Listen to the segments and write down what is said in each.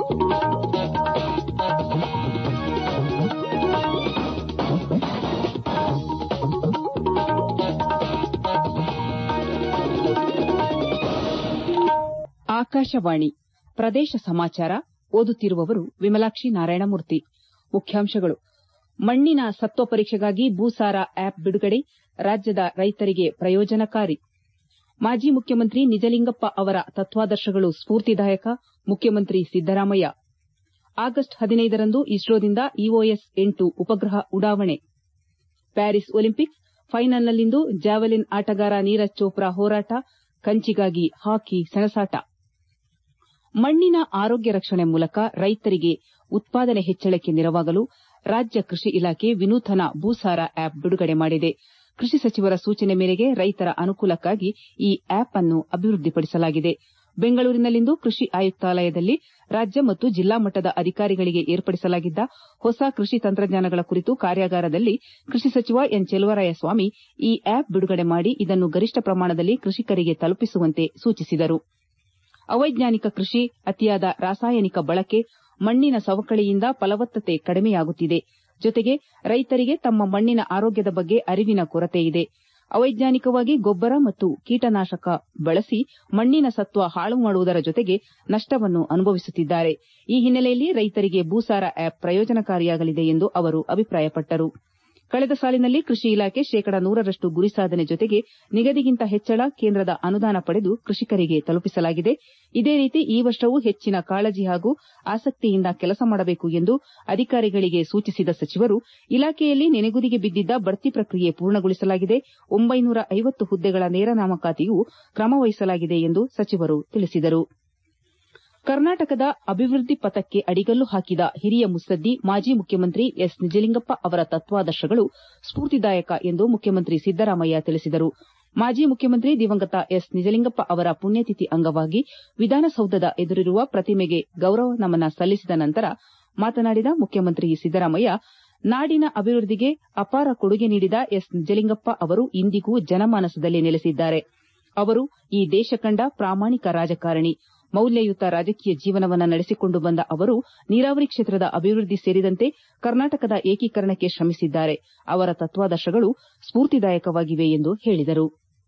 ಆಕಾಶವಾಣಿ ಪ್ರದೇಶ ಸಮಾಚಾರ ಓದುತ್ತಿರುವವರು ವಿಮಲಾಕ್ಷಿ ನಾರಾಯಣಮೂರ್ತಿ ಮುಖ್ಯಾಂಶಗಳು ಮಣ್ಣಿನ ಸತ್ವ ಪರೀಕ್ಷೆಗಾಗಿ ಭೂಸಾರ ಆಪ್ ಬಿಡುಗಡೆ ರಾಜ್ಯದ ರೈತರಿಗೆ ಪ್ರಯೋಜನಕಾರಿ ಮಾಜಿ ಮುಖ್ಯಮಂತ್ರಿ ನಿಜಲಿಂಗಪ್ಪ ಅವರ ತತ್ವಾದರ್ಶಗಳು ಸ್ಫೂರ್ತಿದಾಯಕ ಮುಖ್ಯಮಂತ್ರಿ ಸಿದ್ದರಾಮಯ್ಯ ಆಗಸ್ಟ್ ಹದಿನೈದರಂದು ಇಸ್ರೋದಿಂದ ಇಒಎಸ್ ಎಂಟು ಉಪಗ್ರಹ ಉಡಾವಣೆ ಪ್ಯಾರಿಸ್ ಒಲಿಂಪಿಕ್ಸ್ ಫೈನಲ್ನಲ್ಲಿಂದು ಜಾವೆಲಿನ್ ಆಟಗಾರ ನೀರಜ್ ಚೋಪ್ರಾ ಹೋರಾಟ ಕಂಚಿಗಾಗಿ ಹಾಕಿ ಸೆಣಸಾಟ ಮಣ್ಣಿನ ಆರೋಗ್ಯ ರಕ್ಷಣೆ ಮೂಲಕ ರೈತರಿಗೆ ಉತ್ಪಾದನೆ ಹೆಚ್ಚಳಕ್ಕೆ ನೆರವಾಗಲು ರಾಜ್ಯ ಕೃಷಿ ಇಲಾಖೆ ವಿನೂತನ ಭೂಸಾರ ಆಪ್ ಬಿಡುಗಡೆ ಮಾಡಿದೆ ಕೃಷಿ ಸಚಿವರ ಸೂಚನೆ ಮೇರೆಗೆ ರೈತರ ಅನುಕೂಲಕ್ಕಾಗಿ ಈ ಆಪ್ ಅನ್ನು ಅಭಿವೃದ್ದಿಪಡಿಸಲಾಗಿದೆ ಬೆಂಗಳೂರಿನಲ್ಲಿಂದು ಕೃಷಿ ಆಯುಕ್ತಾಲಯದಲ್ಲಿ ರಾಜ್ಯ ಮತ್ತು ಜಿಲ್ಲಾ ಮಟ್ಟದ ಅಧಿಕಾರಿಗಳಿಗೆ ಏರ್ಪಡಿಸಲಾಗಿದ್ದ ಹೊಸ ಕೃಷಿ ತಂತ್ರಜ್ಞಾನಗಳ ಕುರಿತ ಕಾರ್ಯಾಗಾರದಲ್ಲಿ ಕೃಷಿ ಸಚಿವ ಎನ್ ಚೆಲುವರಾಯಸ್ವಾಮಿ ಈ ಆಪ್ ಬಿಡುಗಡೆ ಮಾಡಿ ಇದನ್ನು ಗರಿಷ್ಠ ಪ್ರಮಾಣದಲ್ಲಿ ಕೃಷಿಕರಿಗೆ ತಲುಪಿಸುವಂತೆ ಸೂಚಿಸಿದರು ಅವೈಜ್ಞಾನಿಕ ಕೃಷಿ ಅತಿಯಾದ ರಾಸಾಯನಿಕ ಬಳಕೆ ಮಣ್ಣಿನ ಸವಕಳಿಯಿಂದ ಫಲವತ್ತತೆ ಕಡಿಮೆಯಾಗುತ್ತಿದೆ ಜೊತೆಗೆ ರೈತರಿಗೆ ತಮ್ಮ ಮಣ್ಣಿನ ಆರೋಗ್ಯದ ಬಗ್ಗೆ ಅರಿವಿನ ಕೊರತೆಯಿದೆ ಅವೈಜ್ಞಾನಿಕವಾಗಿ ಗೊಬ್ಬರ ಮತ್ತು ಕೀಟನಾಶಕ ಬಳಸಿ ಮಣ್ಣಿನ ಸತ್ವ ಹಾಳು ಮಾಡುವುದರ ಜೊತೆಗೆ ನಷ್ಟವನ್ನು ಅನುಭವಿಸುತ್ತಿದ್ದಾರೆ ಈ ಹಿನ್ನೆಲೆಯಲ್ಲಿ ರೈತರಿಗೆ ಭೂಸಾರ ಆಪ್ ಪ್ರಯೋಜನಕಾರಿಯಾಗಲಿದೆ ಎಂದು ಅವರು ಅಭಿಪ್ರಾಯಪಟ್ಟರು ಕಳೆದ ಸಾಲಿನಲ್ಲಿ ಕೃಷಿ ಇಲಾಖೆ ಶೇಕಡ ನೂರರಷ್ಟು ಗುರಿ ಸಾಧನೆ ಜೊತೆಗೆ ನಿಗದಿಗಿಂತ ಹೆಚ್ಚಳ ಕೇಂದ್ರದ ಅನುದಾನ ಪಡೆದು ಕೃಷಿಕರಿಗೆ ತಲುಪಿಸಲಾಗಿದೆ ಇದೇ ರೀತಿ ಈ ವರ್ಷವೂ ಹೆಚ್ಚಿನ ಕಾಳಜಿ ಹಾಗೂ ಆಸಕ್ತಿಯಿಂದ ಕೆಲಸ ಮಾಡಬೇಕು ಎಂದು ಅಧಿಕಾರಿಗಳಿಗೆ ಸೂಚಿಸಿದ ಸಚಿವರು ಇಲಾಖೆಯಲ್ಲಿ ನೆನೆಗುದಿಗೆ ಬಿದ್ದಿದ್ದ ಬಡ್ತಿ ಪ್ರಕ್ರಿಯೆ ಪೂರ್ಣಗೊಳಿಸಲಾಗಿದೆ ಒಂಬೈನೂರ ಐವತ್ತು ಹುದ್ದೆಗಳ ನೇರ ನೇಮಕಾತಿಗೂ ಕ್ರಮ ವಹಿಸಲಾಗಿದೆ ಎಂದು ಸಚಿವರು ತಿಳಿಸಿದರು ಕರ್ನಾಟಕದ ಅಭಿವೃದ್ದಿ ಪಥಕ್ಕೆ ಅಡಿಗಲ್ಲು ಹಾಕಿದ ಹಿರಿಯ ಮುತ್ಸದ್ದಿ ಮಾಜಿ ಮುಖ್ಯಮಂತ್ರಿ ಎಸ್ ನಿಜಲಿಂಗಪ್ಪ ಅವರ ತತ್ವಾದರ್ಶಗಳು ಸ್ಫೂರ್ತಿದಾಯಕ ಎಂದು ಮುಖ್ಯಮಂತ್ರಿ ಸಿದ್ದರಾಮಯ್ಯ ತಿಳಿಸಿದರು ಮಾಜಿ ಮುಖ್ಯಮಂತ್ರಿ ದಿವಂಗತ ಎಸ್ ನಿಜಲಿಂಗಪ್ಪ ಅವರ ಪುಣ್ಯತಿಥಿ ಅಂಗವಾಗಿ ವಿಧಾನಸೌಧದ ಎದುರಿರುವ ಪ್ರತಿಮೆಗೆ ಗೌರವ ನಮನ ಸಲ್ಲಿಸಿದ ನಂತರ ಮಾತನಾಡಿದ ಮುಖ್ಯಮಂತ್ರಿ ಸಿದ್ದರಾಮಯ್ಯ ನಾಡಿನ ಅಭಿವೃದ್ದಿಗೆ ಅಪಾರ ಕೊಡುಗೆ ನೀಡಿದ ಎಸ್ ನಿಜಲಿಂಗಪ್ಪ ಅವರು ಇಂದಿಗೂ ಜನಮಾನಸದಲ್ಲಿ ನೆಲೆಸಿದ್ದಾರೆ ಅವರು ಈ ದೇಶ ಕಂಡ ಪ್ರಾಮಾಣಿಕ ರಾಜಕಾರಣಿ ಮೌಲ್ಯಯುತ ರಾಜಕೀಯ ಜೀವನವನ್ನು ನಡೆಸಿಕೊಂಡು ಬಂದ ಅವರು ನೀರಾವರಿ ಕ್ಷೇತ್ರದ ಅಭಿವೃದ್ದಿ ಸೇರಿದಂತೆ ಕರ್ನಾಟಕದ ಏಕೀಕರಣಕ್ಕೆ ಶ್ರಮಿಸಿದ್ದಾರೆ ಅವರ ತತ್ವಾದರ್ಶಗಳು ಸ್ಫೂರ್ತಿದಾಯಕವಾಗಿವೆ ಎಂದು ಹೇಳಿದರು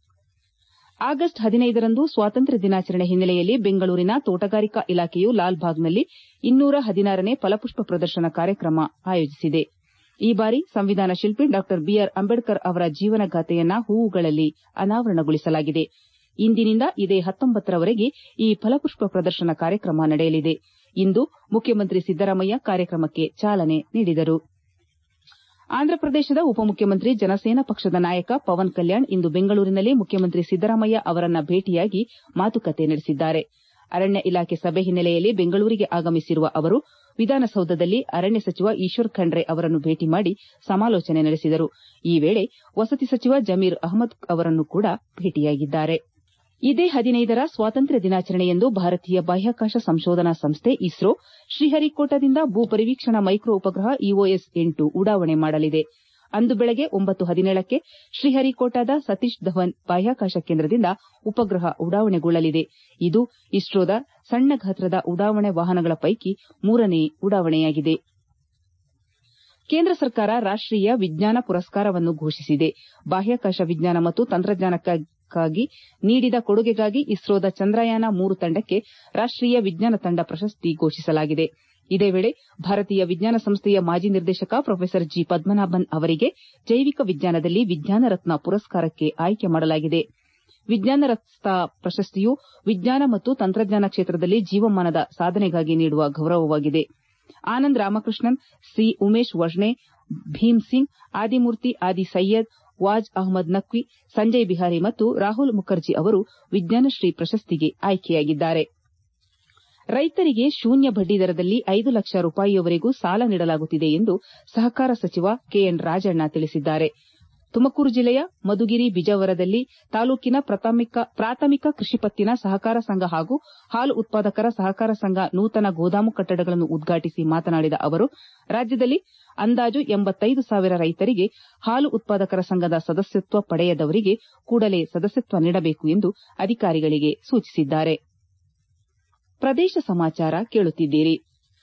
ಆಗಸ್ಟ್ ಹದಿನೈದರಂದು ಸ್ವಾತಂತ್ರ್ಯ ದಿನಾಚರಣೆ ಹಿನ್ನೆಲೆಯಲ್ಲಿ ಬೆಂಗಳೂರಿನ ತೋಟಗಾರಿಕಾ ಇಲಾಖೆಯು ಲಾಲ್ಬಾಗ್ನಲ್ಲಿ ಇನ್ನೂರ ಹದಿನಾರನೇ ಫಲಪುಷ್ಪ ಪ್ರದರ್ಶನ ಕಾರ್ಯಕ್ರಮ ಆಯೋಜಿಸಿದೆ ಈ ಬಾರಿ ಸಂವಿಧಾನ ಶಿಲ್ಪಿ ಡಾ ಬಿಆರ್ ಅಂಬೇಡ್ಕರ್ ಅವರ ಜೀವನಗಾಥೆಯನ್ನ ಹೂವುಗಳಲ್ಲಿ ಅನಾವರಣಗೊಳಿಸಲಾಗಿದೆ ಇಂದಿನಿಂದ ಇದೇ ಹತ್ತೊಂಬತ್ತರವರೆಗೆ ಈ ಫಲಪುಷ್ಪ ಪ್ರದರ್ಶನ ಕಾರ್ಯಕ್ರಮ ನಡೆಯಲಿದೆ ಇಂದು ಮುಖ್ಯಮಂತ್ರಿ ಸಿದ್ದರಾಮಯ್ಯ ಕಾರ್ಯಕ್ರಮಕ್ಕೆ ಚಾಲನೆ ನೀಡಿದರು ಆಂಧ್ರಪ್ರದೇಶದ ಉಪಮುಖ್ಯಮಂತ್ರಿ ಜನಸೇನಾ ಪಕ್ಷದ ನಾಯಕ ಪವನ್ ಕಲ್ಯಾಣ್ ಇಂದು ಬೆಂಗಳೂರಿನಲ್ಲಿ ಮುಖ್ಯಮಂತ್ರಿ ಸಿದ್ದರಾಮಯ್ಯ ಅವರನ್ನ ಭೇಟಿಯಾಗಿ ಮಾತುಕತೆ ನಡೆಸಿದ್ದಾರೆ ಅರಣ್ಯ ಇಲಾಖೆ ಸಭೆ ಹಿನ್ನೆಲೆಯಲ್ಲಿ ಬೆಂಗಳೂರಿಗೆ ಆಗಮಿಸಿರುವ ಅವರು ವಿಧಾನಸೌಧದಲ್ಲಿ ಅರಣ್ಯ ಸಚಿವ ಈಶ್ವರ್ ಖಂಡ್ರೆ ಅವರನ್ನು ಭೇಟಿ ಮಾಡಿ ಸಮಾಲೋಚನೆ ನಡೆಸಿದರು ಈ ವೇಳೆ ವಸತಿ ಸಚಿವ ಜಮೀರ್ ಅಹ್ಮದ್ ಅವರನ್ನು ಕೂಡ ಭೇಟಿಯಾಗಿದ್ದಾರೆ ಇದೇ ಹದಿನೈದರ ಸ್ವಾತಂತ್ರ್ಯ ದಿನಾಚರಣೆಯಂದು ಭಾರತೀಯ ಬಾಹ್ಯಾಕಾಶ ಸಂಶೋಧನಾ ಸಂಸ್ಥೆ ಇಸ್ರೋ ಶ್ರೀಹರಿಕೋಟಾದಿಂದ ಭೂ ಪರಿವೀಕ್ಷಣಾ ಮೈಕ್ರೋ ಉಪಗ್ರಹ ಇಒಎಸ್ ಎಂಟು ಉಡಾವಣೆ ಮಾಡಲಿದೆ ಅಂದು ಬೆಳಗ್ಗೆ ಒಂಬತ್ತು ಹದಿನೇಳಕ್ಕೆ ಶ್ರೀಹರಿಕೋಟಾದ ಸತೀಶ್ ಧವನ್ ಬಾಹ್ಯಾಕಾಶ ಕೇಂದ್ರದಿಂದ ಉಪಗ್ರಹ ಉಡಾವಣೆಗೊಳ್ಳಲಿದೆ ಇದು ಇಸ್ರೋದ ಸಣ್ಣ ಗಾತ್ರದ ಉಡಾವಣೆ ವಾಹನಗಳ ಪೈಕಿ ಮೂರನೇ ಉಡಾವಣೆಯಾಗಿದೆ ಕೇಂದ್ರ ಸರ್ಕಾರ ರಾಷ್ಟೀಯ ವಿಜ್ಞಾನ ಪುರಸ್ಕಾರವನ್ನು ಘೋಷಿಸಿದೆ ಬಾಹ್ಯಾಕಾಶ ವಿಜ್ಞಾನ ಮತ್ತು ತಂತ್ರಜ್ಞಾನಕ್ಕಾಗಿ ನೀಡಿದ ಕೊಡುಗೆಗಾಗಿ ಇಸ್ರೋದ ಚಂದ್ರಯಾನ ಮೂರು ತಂಡಕ್ಕೆ ರಾಷ್ಟೀಯ ವಿಜ್ಞಾನ ತಂಡ ಪ್ರಶಸ್ತಿ ಘೋಷಿಸಲಾಗಿದೆ ಇದೇ ವೇಳೆ ಭಾರತೀಯ ವಿಜ್ಞಾನ ಸಂಸ್ಥೆಯ ಮಾಜಿ ನಿರ್ದೇಶಕ ಪ್ರೊಫೆಸರ್ ಜಿ ಪದ್ಮನಾಭನ್ ಅವರಿಗೆ ಜೈವಿಕ ವಿಜ್ಞಾನದಲ್ಲಿ ವಿಜ್ಞಾನ ರತ್ನ ಪುರಸ್ಕಾರಕ್ಕೆ ಆಯ್ಕೆ ಮಾಡಲಾಗಿದೆ ವಿಜ್ಞಾನ ರತ್ನ ಪ್ರಶಸ್ತಿಯು ವಿಜ್ಞಾನ ಮತ್ತು ತಂತ್ರಜ್ಞಾನ ಕ್ಷೇತ್ರದಲ್ಲಿ ಜೀವಮಾನದ ಸಾಧನೆಗಾಗಿ ನೀಡುವ ಗೌರವವಾಗಿದೆ ಆನಂದ್ ರಾಮಕೃಷ್ಣನ್ ಸಿ ಉಮೇಶ್ ವಜ್ನೆ ಭೀಮ್ ಸಿಂಗ್ ಆದಿಮೂರ್ತಿ ಆದಿ ಸೈಯದ್ ವಾಜ್ ಅಹ್ಮದ್ ನಖ್ವಿ ಸಂಜಯ್ ಬಿಹಾರಿ ಮತ್ತು ರಾಹುಲ್ ಮುಖರ್ಜಿ ಅವರು ವಿಜ್ಞಾನಶ್ರೀ ಪ್ರಶಸ್ತಿಗೆ ಆಯ್ಕೆಯಾಗಿದ್ದಾರೆ ರೈತರಿಗೆ ಶೂನ್ಯ ಬಡ್ಡಿ ದರದಲ್ಲಿ ಐದು ಲಕ್ಷ ರೂಪಾಯಿಯವರೆಗೂ ಸಾಲ ನೀಡಲಾಗುತ್ತಿದೆ ಎಂದು ಸಹಕಾರ ಸಚಿವ ಕೆಎನ್ ರಾಜಣ್ಣ ತಿಳಿಸಿದ್ದಾರೆ ತುಮಕೂರು ಜಿಲ್ಲೆಯ ಮಧುಗಿರಿ ಬಿಜಾವರದಲ್ಲಿ ತಾಲೂಕಿನ ಪ್ರಾಥಮಿಕ ಕೃಷಿ ಪತ್ತಿನ ಸಹಕಾರ ಸಂಘ ಹಾಗೂ ಹಾಲು ಉತ್ಪಾದಕರ ಸಹಕಾರ ಸಂಘ ನೂತನ ಗೋದಾಮು ಕಟ್ಟಡಗಳನ್ನು ಉದ್ಘಾಟಿಸಿ ಮಾತನಾಡಿದ ಅವರು ರಾಜ್ಯದಲ್ಲಿ ಅಂದಾಜು ಎಂಬತ್ತೈದು ಸಾವಿರ ರೈತರಿಗೆ ಹಾಲು ಉತ್ಪಾದಕರ ಸಂಘದ ಸದಸ್ಯತ್ವ ಪಡೆಯದವರಿಗೆ ಕೂಡಲೇ ಸದಸ್ಯತ್ವ ನೀಡಬೇಕು ಎಂದು ಅಧಿಕಾರಿಗಳಿಗೆ ಸೂಚಿಸಿದ್ದಾರೆ ಪ್ರದೇಶ ಸಮಾಚಾರ ಕೇಳುತ್ತಿದ್ದೀರಿ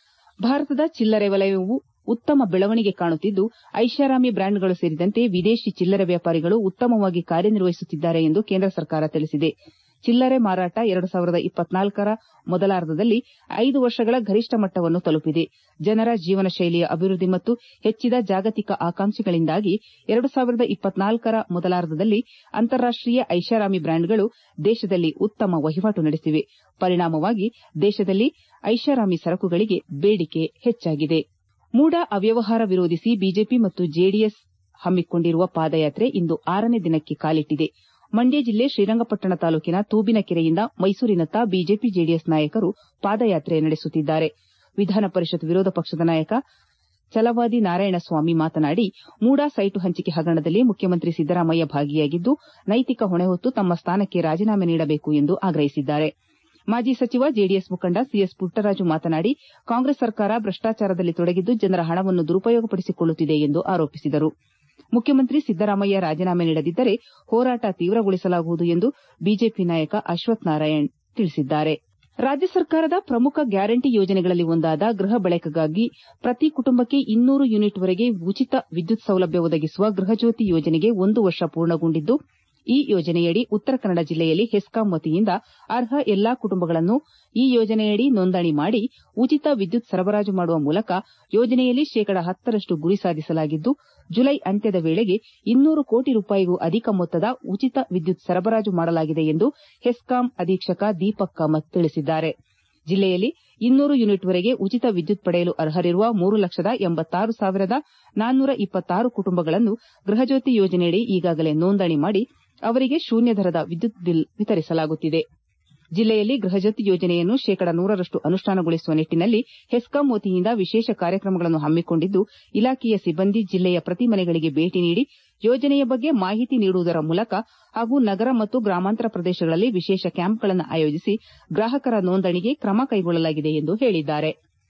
ಭಾರತದ ಚಿಲ್ಲರೆ ವಲಯವು ಉತ್ತಮ ಬೆಳವಣಿಗೆ ಕಾಣುತ್ತಿದ್ದು ಐಷಾರಾಮಿ ಬ್ರ್ಯಾಂಡ್ಗಳು ಸೇರಿದಂತೆ ವಿದೇಶಿ ಚಿಲ್ಲರೆ ವ್ಯಾಪಾರಿಗಳು ಉತ್ತಮವಾಗಿ ಕಾರ್ಯನಿರ್ವಹಿಸುತ್ತಿದ್ದಾರೆ ಎಂದು ಕೇಂದ್ರ ಸರ್ಕಾರ ತಿಳಿಸಿದೆ ಚಿಲ್ಲರೆ ಮಾರಾಟ ಎರಡು ಸಾವಿರದ ಇಪ್ಪತ್ನಾಲ್ಕರ ಮೊದಲಾರ್ಧದಲ್ಲಿ ಐದು ವರ್ಷಗಳ ಗರಿಷ್ಠ ಮಟ್ಟವನ್ನು ತಲುಪಿದೆ ಜನರ ಜೀವನ ಶೈಲಿಯ ಅಭಿವೃದ್ಧಿ ಮತ್ತು ಹೆಚ್ಚಿದ ಜಾಗತಿಕ ಆಕಾಂಕ್ಷೆಗಳಿಂದಾಗಿ ಎರಡು ಸಾವಿರದ ಇಪ್ಪತ್ನಾಲ್ಕರ ಮೊದಲಾರ್ಧದಲ್ಲಿ ಅಂತಾರಾಷ್ಟೀಯ ಐಷಾರಾಮಿ ಬ್ರ್ಯಾಂಡ್ಗಳು ದೇಶದಲ್ಲಿ ಉತ್ತಮ ವಹಿವಾಟು ನಡೆಸಿವೆ ಪರಿಣಾಮವಾಗಿ ದೇಶದಲ್ಲಿ ಐಷಾರಾಮಿ ಸರಕುಗಳಿಗೆ ಬೇಡಿಕೆ ಹೆಚ್ಚಾಗಿದೆ ಮೂಡ ಅವ್ಯವಹಾರ ವಿರೋಧಿಸಿ ಬಿಜೆಪಿ ಮತ್ತು ಜೆಡಿಎಸ್ ಹಮ್ಮಿಕೊಂಡಿರುವ ಪಾದಯಾತ್ರೆ ಇಂದು ಆರನೇ ದಿನಕ್ಕೆ ಕಾಲಿಟ್ಟಿದೆ ಮಂಡ್ಯ ಜಿಲ್ಲೆ ಶ್ರೀರಂಗಪಟ್ಟಣ ತಾಲೂಕಿನ ತೂಬಿನಕೆರೆಯಿಂದ ಮೈಸೂರಿನತ್ತ ಬಿಜೆಪಿ ಜೆಡಿಎಸ್ ನಾಯಕರು ಪಾದಯಾತ್ರೆ ನಡೆಸುತ್ತಿದ್ದಾರೆ ವಿಧಾನ ಪರಿಷತ್ ವಿರೋಧ ಪಕ್ಷದ ನಾಯಕ ಛಲವಾದಿ ನಾರಾಯಣಸ್ವಾಮಿ ಮಾತನಾಡಿ ಮೂಡಾ ಸೈಟು ಹಂಚಿಕೆ ಹಗರಣದಲ್ಲಿ ಮುಖ್ಯಮಂತ್ರಿ ಸಿದ್ದರಾಮಯ್ಯ ಭಾಗಿಯಾಗಿದ್ದು ನೈತಿಕ ಹೊಣೆ ಹೊತ್ತು ತಮ್ಮ ಸ್ಥಾನಕ್ಕೆ ರಾಜೀನಾಮೆ ನೀಡಬೇಕು ಎಂದು ಆಗ್ರಹಿಸಿದ್ದಾರೆ ಮಾಜಿ ಸಚಿವ ಜೆಡಿಎಸ್ ಮುಖಂಡ ಸಿಎಸ್ ಪುಟ್ಟರಾಜು ಮಾತನಾಡಿ ಕಾಂಗ್ರೆಸ್ ಸರ್ಕಾರ ಭ್ರಷ್ಟಾಚಾರದಲ್ಲಿ ತೊಡಗಿದ್ದು ಜನರ ಹಣವನ್ನು ದುರುಪಯೋಗಪಡಿಸಿಕೊಳ್ಳುತ್ತಿದೆ ಎಂದು ಆರೋಪಿಸಿದರು ಮುಖ್ಯಮಂತ್ರಿ ಸಿದ್ದರಾಮಯ್ಯ ರಾಜೀನಾಮೆ ನೀಡದಿದ್ದರೆ ಹೋರಾಟ ತೀವ್ರಗೊಳಿಸಲಾಗುವುದು ಎಂದು ಬಿಜೆಪಿ ನಾಯಕ ಅಶ್ವಥ್ ನಾರಾಯಣ್ ತಿಳಿಸಿದ್ದಾರೆ ರಾಜ್ಯ ಸರ್ಕಾರದ ಪ್ರಮುಖ ಗ್ಯಾರಂಟಿ ಯೋಜನೆಗಳಲ್ಲಿ ಒಂದಾದ ಗೃಹ ಬಳಕೆಗಾಗಿ ಪ್ರತಿ ಕುಟುಂಬಕ್ಕೆ ಇನ್ನೂರು ಯೂನಿಟ್ವರೆಗೆ ಉಚಿತ ವಿದ್ಯುತ್ ಸೌಲಭ್ಯ ಒದಗಿಸುವ ಗೃಹಜ್ಯೋತಿ ಯೋಜನೆಗೆ ಒಂದು ವರ್ಷ ಪೂರ್ಣಗೊಂಡಿದ್ದು ಈ ಯೋಜನೆಯಡಿ ಉತ್ತರ ಕನ್ನಡ ಜಿಲ್ಲೆಯಲ್ಲಿ ಹೆಸ್ಕಾಂ ವತಿಯಿಂದ ಅರ್ಹ ಎಲ್ಲಾ ಕುಟುಂಬಗಳನ್ನು ಈ ಯೋಜನೆಯಡಿ ನೋಂದಣಿ ಮಾಡಿ ಉಚಿತ ವಿದ್ಯುತ್ ಸರಬರಾಜು ಮಾಡುವ ಮೂಲಕ ಯೋಜನೆಯಲ್ಲಿ ಶೇಕಡ ಹತ್ತರಷ್ಟು ಗುರಿ ಸಾಧಿಸಲಾಗಿದ್ದು ಜುಲೈ ಅಂತ್ಯದ ವೇಳೆಗೆ ಇನ್ನೂರು ಕೋಟಿ ರೂಪಾಯಿಗೂ ಅಧಿಕ ಮೊತ್ತದ ಉಚಿತ ವಿದ್ಯುತ್ ಸರಬರಾಜು ಮಾಡಲಾಗಿದೆ ಎಂದು ಹೆಸ್ಕಾಂ ಅಧೀಕ್ಷಕ ದೀಪಕ್ ಕಾಮತ್ ತಿಳಿಸಿದ್ದಾರೆ ಜಿಲ್ಲೆಯಲ್ಲಿ ಇನ್ನೂರು ಯೂನಿಟ್ವರೆಗೆ ಉಚಿತ ವಿದ್ಯುತ್ ಪಡೆಯಲು ಅರ್ಹರಿರುವ ಮೂರು ಲಕ್ಷದ ಎಂಬತ್ತಾರು ಸಾವಿರದ ನಾನ್ನೂರ ಇಪ್ಪತ್ತಾರು ಕುಟುಂಬಗಳನ್ನು ಗೃಹಜ್ಯೋತಿ ಯೋಜನೆಯಡಿ ಈಗಾಗಲೇ ನೋಂದಣಿ ಮಾಡಿ ಅವರಿಗೆ ಶೂನ್ಯ ದರದ ವಿದ್ಯುತ್ ಬಿಲ್ ವಿತರಿಸಲಾಗುತ್ತಿದೆ ಜಿಲ್ಲೆಯಲ್ಲಿ ಗೃಹಜ್ಯೋತಿ ಯೋಜನೆಯನ್ನು ಶೇಕಡ ನೂರರಷ್ಟು ಅನುಷ್ಠಾನಗೊಳಿಸುವ ನಿಟ್ಟನಲ್ಲಿ ಹೆಸ್ಕಾಂ ವತಿಯಿಂದ ವಿಶೇಷ ಕಾರ್ಯಕ್ರಮಗಳನ್ನು ಹಮ್ಮಿಕೊಂಡಿದ್ದು ಇಲಾಖೆಯ ಸಿಬ್ಬಂದಿ ಜಿಲ್ಲೆಯ ಪ್ರತಿ ಮನೆಗಳಿಗೆ ಭೇಟಿ ನೀಡಿ ಯೋಜನೆಯ ಬಗ್ಗೆ ಮಾಹಿತಿ ನೀಡುವುದರ ಮೂಲಕ ಹಾಗೂ ನಗರ ಮತ್ತು ಗ್ರಾಮಾಂತರ ಪ್ರದೇಶಗಳಲ್ಲಿ ವಿಶೇಷ ಕ್ಯಾಂಪ್ಗಳನ್ನು ಆಯೋಜಿಸಿ ಗ್ರಾಹಕರ ನೋಂದಣಿಗೆ ಕ್ರಮ ಕೈಗೊಳ್ಳಲಾಗಿದೆ ಎಂದು ಹೇಳಿದ್ದಾರೆ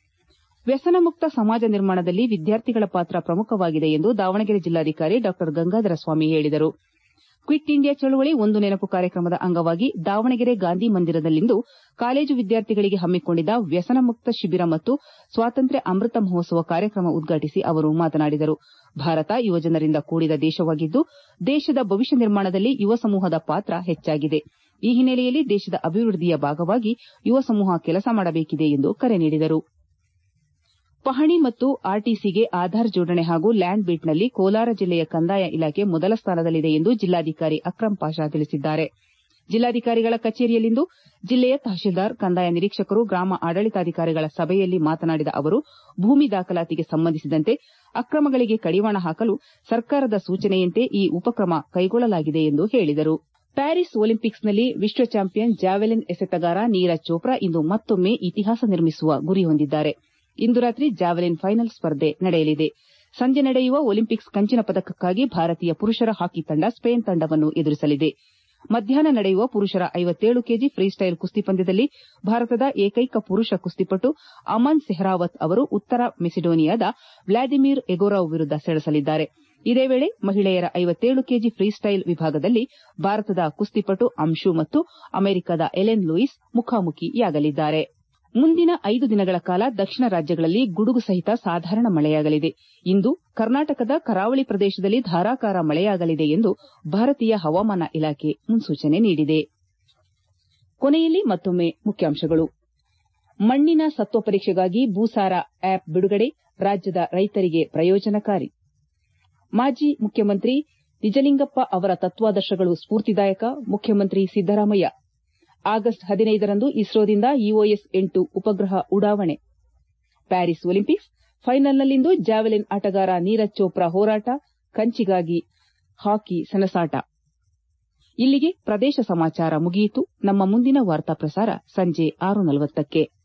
ವ್ಯಸನ ಮುಕ್ತ ಸಮಾಜ ನಿರ್ಮಾಣದಲ್ಲಿ ವಿದ್ಯಾರ್ಥಿಗಳ ಪಾತ್ರ ಪ್ರಮುಖವಾಗಿದೆ ಎಂದು ದಾವಣಗೆರೆ ಜಿಲ್ಲಾಧಿಕಾರಿ ಡಾ ಗಂಗಾಧರ ಸ್ವಾಮಿ ಹೇಳಿದರು ಕ್ವಿಟ್ ಇಂಡಿಯಾ ಚಳವಳಿ ಒಂದು ನೆನಪು ಕಾರ್ಯಕ್ರಮದ ಅಂಗವಾಗಿ ದಾವಣಗೆರೆ ಗಾಂಧಿ ಮಂದಿರದಲ್ಲಿಂದು ಕಾಲೇಜು ವಿದ್ಯಾರ್ಥಿಗಳಿಗೆ ಹಮ್ಮಿಕೊಂಡಿದ್ದ ವ್ಯಸನ ಮುಕ್ತ ಶಿಬಿರ ಮತ್ತು ಸ್ವಾತಂತ್ರ್ಯ ಅಮೃತ ಮಹೋತ್ಸವ ಕಾರ್ಯಕ್ರಮ ಉದ್ಘಾಟಿಸಿ ಅವರು ಮಾತನಾಡಿದರು ಭಾರತ ಯುವಜನರಿಂದ ಕೂಡಿದ ದೇಶವಾಗಿದ್ದು ದೇಶದ ಭವಿಷ್ಯ ನಿರ್ಮಾಣದಲ್ಲಿ ಯುವ ಸಮೂಹದ ಪಾತ್ರ ಹೆಚ್ಚಾಗಿದೆ ಈ ಹಿನ್ನೆಲೆಯಲ್ಲಿ ದೇಶದ ಅಭಿವೃದ್ಧಿಯ ಭಾಗವಾಗಿ ಯುವ ಸಮೂಹ ಕೆಲಸ ಮಾಡಬೇಕಿದೆ ಎಂದು ಕರೆ ನೀಡಿದರು ಪಹಣಿ ಮತ್ತು ಆರ್ಟಿಸಿಗೆ ಆಧಾರ್ ಜೋಡಣೆ ಹಾಗೂ ಲ್ಯಾಂಡ್ ಬಿಲ್ಡ್ನಲ್ಲಿ ಕೋಲಾರ ಜಿಲ್ಲೆಯ ಕಂದಾಯ ಇಲಾಖೆ ಮೊದಲ ಸ್ಥಾನದಲ್ಲಿದೆ ಎಂದು ಜಿಲ್ಲಾಧಿಕಾರಿ ಅಕ್ರಂ ಪಾಷಾ ತಿಳಿಸಿದ್ದಾರೆ ಜಿಲ್ಲಾಧಿಕಾರಿಗಳ ಕಚೇರಿಯಲ್ಲಿಂದು ಜಿಲ್ಲೆಯ ತಹಶೀಲ್ದಾರ್ ಕಂದಾಯ ನಿರೀಕ್ಷಕರು ಗ್ರಾಮ ಆಡಳಿತಾಧಿಕಾರಿಗಳ ಸಭೆಯಲ್ಲಿ ಮಾತನಾಡಿದ ಅವರು ಭೂಮಿ ದಾಖಲಾತಿಗೆ ಸಂಬಂಧಿಸಿದಂತೆ ಅಕ್ರಮಗಳಿಗೆ ಕಡಿವಾಣ ಹಾಕಲು ಸರ್ಕಾರದ ಸೂಚನೆಯಂತೆ ಈ ಉಪಕ್ರಮ ಕೈಗೊಳ್ಳಲಾಗಿದೆ ಎಂದು ಹೇಳಿದರು ಪ್ಯಾರಿಸ್ ಒಲಿಂಪಿಕ್ಸ್ನಲ್ಲಿ ವಿಶ್ವ ಚಾಂಪಿಯನ್ ಜಾವೆಲಿನ್ ಎಸೆತಗಾರ ನೀರಜ್ ಚೋಪ್ರಾ ಇಂದು ಮತ್ತೊಮ್ಮೆ ಇತಿಹಾಸ ನಿರ್ಮಿಸುವ ಗುರಿ ಹೊಂದಿದ್ದಾರೆ ಇಂದು ರಾತ್ರಿ ಜಾವೆಲಿನ್ ಫೈನಲ್ ಸ್ಪರ್ಧೆ ನಡೆಯಲಿದೆ ಸಂಜೆ ನಡೆಯುವ ಒಲಿಂಪಿಕ್ಸ್ ಕಂಚಿನ ಪದಕಕ್ಕಾಗಿ ಭಾರತೀಯ ಪುರುಷರ ಹಾಕಿ ತಂಡ ಸ್ಪೇನ್ ತಂಡವನ್ನು ಎದುರಿಸಲಿದೆ ಮಧ್ಯಾಹ್ನ ನಡೆಯುವ ಪುರುಷರ ಐವತ್ತೇಳು ಕೆಜಿ ಫ್ರೀಸ್ಟೈಲ್ ಕುಸ್ತಿ ಪಂದ್ಯದಲ್ಲಿ ಭಾರತದ ಏಕೈಕ ಪುರುಷ ಕುಸ್ತಿಪಟು ಅಮನ್ ಸೆಹ್ರಾವತ್ ಅವರು ಉತ್ತರ ಮೆಸಿಡೋನಿಯಾದ ವ್ಲಾದಿಮಿರ್ ಎಗೋರವ್ ವಿರುದ್ದ ಸೆಣಸಲಿದ್ದಾರೆ ಇದೇ ವೇಳೆ ಮಹಿಳೆಯರ ಐವತ್ತೇಳು ಕೆಜಿ ಫ್ರೀಸ್ಟೈಲ್ ವಿಭಾಗದಲ್ಲಿ ಭಾರತದ ಕುಸ್ತಿಪಟು ಅಂಶು ಮತ್ತು ಅಮೆರಿಕದ ಎಲೆನ್ ಲೂಯಿಸ್ ಮುಖಾಮುಖಿಯಾಗಲಿದ್ದಾರೆ ಮುಂದಿನ ಐದು ದಿನಗಳ ಕಾಲ ದಕ್ಷಿಣ ರಾಜ್ಯಗಳಲ್ಲಿ ಗುಡುಗು ಸಹಿತ ಸಾಧಾರಣ ಮಳೆಯಾಗಲಿದೆ ಇಂದು ಕರ್ನಾಟಕದ ಕರಾವಳಿ ಪ್ರದೇಶದಲ್ಲಿ ಧಾರಾಕಾರ ಮಳೆಯಾಗಲಿದೆ ಎಂದು ಭಾರತೀಯ ಹವಾಮಾನ ಇಲಾಖೆ ಮುನ್ಸೂಚನೆ ನೀಡಿದೆ ಕೊನೆಯಲ್ಲಿ ಮತ್ತೊಮ್ಮೆ ಮುಖ್ಯಾಂಶಗಳು ಮಣ್ಣಿನ ಸತ್ವ ಪರೀಕ್ಷೆಗಾಗಿ ಭೂಸಾರ ಆಪ್ ಬಿಡುಗಡೆ ರಾಜ್ಯದ ರೈತರಿಗೆ ಪ್ರಯೋಜನಕಾರಿ ಮಾಜಿ ಮುಖ್ಯಮಂತ್ರಿ ನಿಜಲಿಂಗಪ್ಪ ಅವರ ತತ್ವಾದರ್ಶಗಳು ಸ್ಫೂರ್ತಿದಾಯಕ ಮುಖ್ಯಮಂತ್ರಿ ಸಿದ್ದರಾಮಯ್ಯ ಆಗಸ್ಟ್ ಹದಿನೈದರಂದು ಇಸ್ರೋದಿಂದ ಇಒಎಸ್ ಎಂಟು ಉಪಗ್ರಹ ಉಡಾವಣೆ ಪ್ಯಾರಿಸ್ ಒಲಿಂಪಿಕ್ಸ್ ಫೈನಲ್ನಲ್ಲಿಂದು ಜಾವೆಲಿನ್ ಆಟಗಾರ ನೀರಜ್ ಚೋಪ್ರಾ ಹೋರಾಟ ಕಂಚಿಗಾಗಿ ಹಾಕಿ ಸೆಣಸಾಟ ಇಲ್ಲಿಗೆ ಪ್ರದೇಶ ಸಮಾಚಾರ ಮುಗಿಯಿತು ನಮ್ಮ ಮುಂದಿನ ವಾರ್ತಾ ಪ್ರಸಾರ ಸಂಜೆ ಆರು ನಲವತ್ತಕ್ಕೆ